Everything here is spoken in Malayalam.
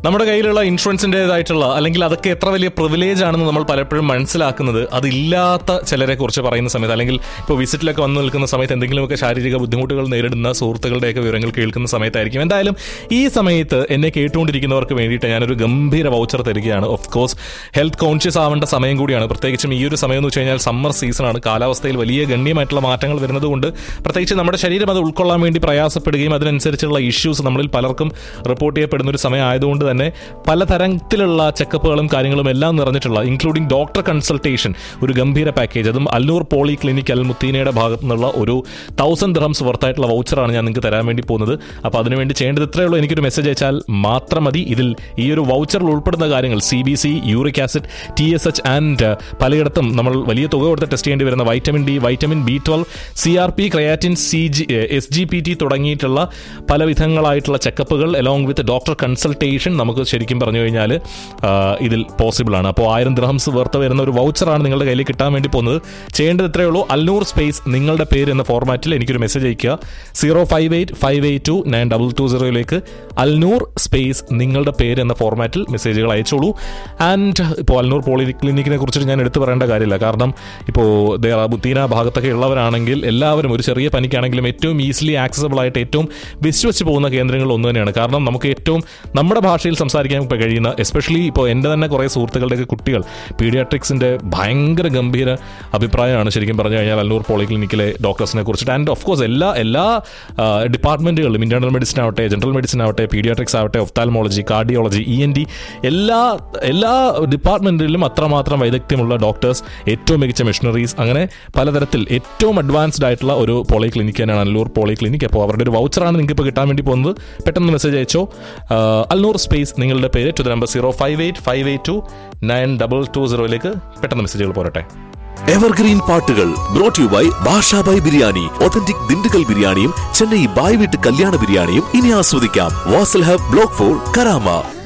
നമ്മുടെ കയ്യിലുള്ള ഇൻഷുറൻസിൻ്റെതായിട്ടുള്ള അല്ലെങ്കിൽ അതൊക്കെ എത്ര വലിയ പ്രിവിലേജ് ആണെന്ന് നമ്മൾ പലപ്പോഴും മനസ്സിലാക്കുന്നത് അതില്ലാത്ത ചിലരെ കുറിച്ച് പറയുന്ന സമയത്ത് അല്ലെങ്കിൽ ഇപ്പോൾ വിസിറ്റിലൊക്കെ വന്നു നിൽക്കുന്ന സമയത്ത് എന്തെങ്കിലുമൊക്കെ ശാരീരിക ബുദ്ധിമുട്ടുകൾ നേരിടുന്ന സുഹൃത്തുക്കളുടെയൊക്കെ വിവരങ്ങൾ കേൾക്കുന്ന സമയത്തായിരിക്കും എന്തായാലും ഈ സമയത്ത് എന്നെ കേട്ടുകൊണ്ടിരിക്കുന്നവർക്ക് വേണ്ടിയിട്ട് ഞാനൊരു ഗംഭീര വൗച്ചർ തരികയാണ് ഓഫ് കോഴ്സ് ഹെൽത്ത് കോൺഷ്യസ് ആവേണ്ട സമയം കൂടിയാണ് പ്രത്യേകിച്ചും ഈ ഒരു സമയം എന്ന് വെച്ച് കഴിഞ്ഞാൽ സമ്മർ സീസണാണ് കാലാവസ്ഥയിൽ വലിയ ഗണ്യമായിട്ടുള്ള മാറ്റങ്ങൾ വരുന്നതുകൊണ്ട് പ്രത്യേകിച്ച് നമ്മുടെ ശരീരം അത് ഉൾക്കൊള്ളാൻ വേണ്ടി പ്രയാസപ്പെടുകയും അതിനനുസരിച്ചുള്ള ഇഷ്യൂസ് നമ്മളിൽ പലർക്കും റിപ്പോർട്ട് ചെയ്യപ്പെടുന്ന ഒരു സമയം ആയതുകൊണ്ട് തന്നെ പലതരത്തിലുള്ള ചെക്കപ്പുകളും കാര്യങ്ങളും എല്ലാം നിറഞ്ഞിട്ടുള്ള ഇൻക്ലൂഡിംഗ് ഡോക്ടർ കൺസൾട്ടേഷൻ ഒരു ഗംഭീര പാക്കേജ് അതും അല്ലൂർ പോളി ക്ലിനിക് അൽ മുത്തീനയുടെ ഭാഗത്തു നിന്നുള്ള ഒരു തൗസൻഡ് ഡ്രംസ് വർത്തായിട്ടുള്ള വൗച്ചറാണ് ഞാൻ നിങ്ങൾക്ക് തരാൻ വേണ്ടി പോകുന്നത് അപ്പോൾ അതിനുവേണ്ടി ചെയ്യേണ്ടത് ഇത്രയേ ഉള്ളൂ എനിക്കൊരു മെസ്സേജ് അയച്ചാൽ മാത്രം മതി ഇതിൽ ഈ ഒരു വൗച്ചറിൽ ഉൾപ്പെടുന്ന കാര്യങ്ങൾ C B C uric acid T S H and പലയിടത്തും നമ്മൾ വലിയ തുക കൊടുത്ത് ടെസ്റ്റ് ചെയ്യേണ്ടി വരുന്ന vitamin D vitamin B twelve C R P creatinine C G S G P T തുടങ്ങിയിട്ടുള്ള പല വിധങ്ങളായിട്ടുള്ള ചെക്കപ്പുകൾ അലോങ് വിത്ത് ഡോക്ടർ കൺസൾട്ടേഷൻ നമുക്ക് ശരിക്കും പറഞ്ഞു കഴിഞ്ഞാൽ ഇതിൽ പോസിബിൾ ആണ് അപ്പോൾ ആയിരം ദ്രഹംസ് വർത്ത് വരുന്ന ഒരു വൗച്ചറാണ് നിങ്ങളുടെ കയ്യിൽ കിട്ടാൻ വേണ്ടി പോകുന്നത് ചെയ്യേണ്ടത് ഇത്രയേ ഉള്ളൂ അൽനൂർ സ്പേസ് നിങ്ങളുടെ പേര് എന്ന ഫോർമാറ്റിൽ എനിക്കൊരു മെസ്സേജ് അയക്കുക zero five eight five eight two nine double two സീറോയിലേക്ക് അൽനൂർ സ്പേസ് നിങ്ങളുടെ പേര് എന്ന ഫോർമാറ്റിൽ മെസ്സേജുകൾ അയച്ചോളൂ ആൻഡ് ഇപ്പോൾ അൽനൂർ പോളി ക്ലിനിക്കിനെ കുറിച്ചിട്ട് ഞാൻ എടുത്തു പറയേണ്ട കാര്യമില്ല കാരണം ഇപ്പോൾ ബുത്തീന ഭാഗത്തൊക്കെ ഉള്ളവരാണെങ്കിൽ എല്ലാവരും ഒരു ചെറിയ പനിക്കാണെങ്കിലും ഏറ്റവും ഈസിലി ആക്സസബിൾ ആയിട്ട് ഏറ്റവും വിശ്വസിച്ച് പോകുന്ന കേന്ദ്രങ്ങളിൽ ഒന്ന് തന്നെയാണ് കാരണം നമുക്ക് ഏറ്റവും നമ്മുടെ ഭാഷയിൽ സംസാരിക്കാൻ ഇപ്പോൾ കഴിയുന്ന എസ്പെഷ്യലി ഇപ്പോൾ എൻ്റെ തന്നെ കുറേ സുഹൃത്തുക്കളുടെയൊക്കെ കുട്ടികൾ പീഡിയാട്രിക്സിൻ്റെ ഭയങ്കര ഗംഭീര അഭിപ്രായമാണ് ശരിക്കും പറഞ്ഞു കഴിഞ്ഞാൽ അല്ലൂർ പോളിക്ലിനിക്കിലെ ഡോക്ടേഴ്സിനെ കുറിച്ചിട്ട് ആൻഡ് ഓഫ് കോഴ്സ് എല്ലാ എല്ലാ ഡിപ്പാർട്ട്മെൻറ്റുകളിലും ഇന്റേണൽ മെഡിസിൻ ആവട്ടെ ജനറൽ മെഡിസിൻ ആവട്ടെ പീഡിയാട്രിക്സ് ആവട്ടെ ophthalmology cardiology E N T എല്ലാ എല്ലാ ഡിപ്പാർട്ട്മെൻറ്റിലും അത്രമാത്രം വൈദഗ്ധ്യമുള്ള ഡോക്ടേഴ്സ് ഏറ്റവും മികച്ച മെഷീനറീസ് അങ്ങനെ പലതരത്തിൽ ഏറ്റവും അഡ്വാൻസ്ഡ് ആയിട്ടുള്ള ഒരു പോളി ക്ലിനിക്ക് തന്നെയാണ് അല്ലൂർ പോളി ക്ലിനിക്ക് അപ്പോൾ അവരുടെ ഒരു വൗച്ചറാണ് നിങ്ങൾക്ക് ഇപ്പോൾ കിട്ടാൻ വേണ്ടി പോകുന്നത് പെട്ടെന്ന് മെസ്സേജ് അയച്ചോ അൽനൂർ സ്പേസ് നിങ്ങളുടെ പേര് to the number zero five eight five eight two nine double two സീറോയിലേക്ക് പെട്ടെന്ന് മെസ്സേജുകൾ പോരട്ടെ എവർഗ്രീൻ പാട്ടുകൾ ബ്രോട്ട് യു ബൈ ഭാഷ ബൈ ബിരിയാണി ഒതന്റിക് ദിണ്ടുകൽ ബിരിയാണിയും ചെന്നൈ ബായ് വീട്ട് കല്യാണ ബിരിയാണിയും ഇനി ആസ്വദിക്കാം Vasal hub block four Karama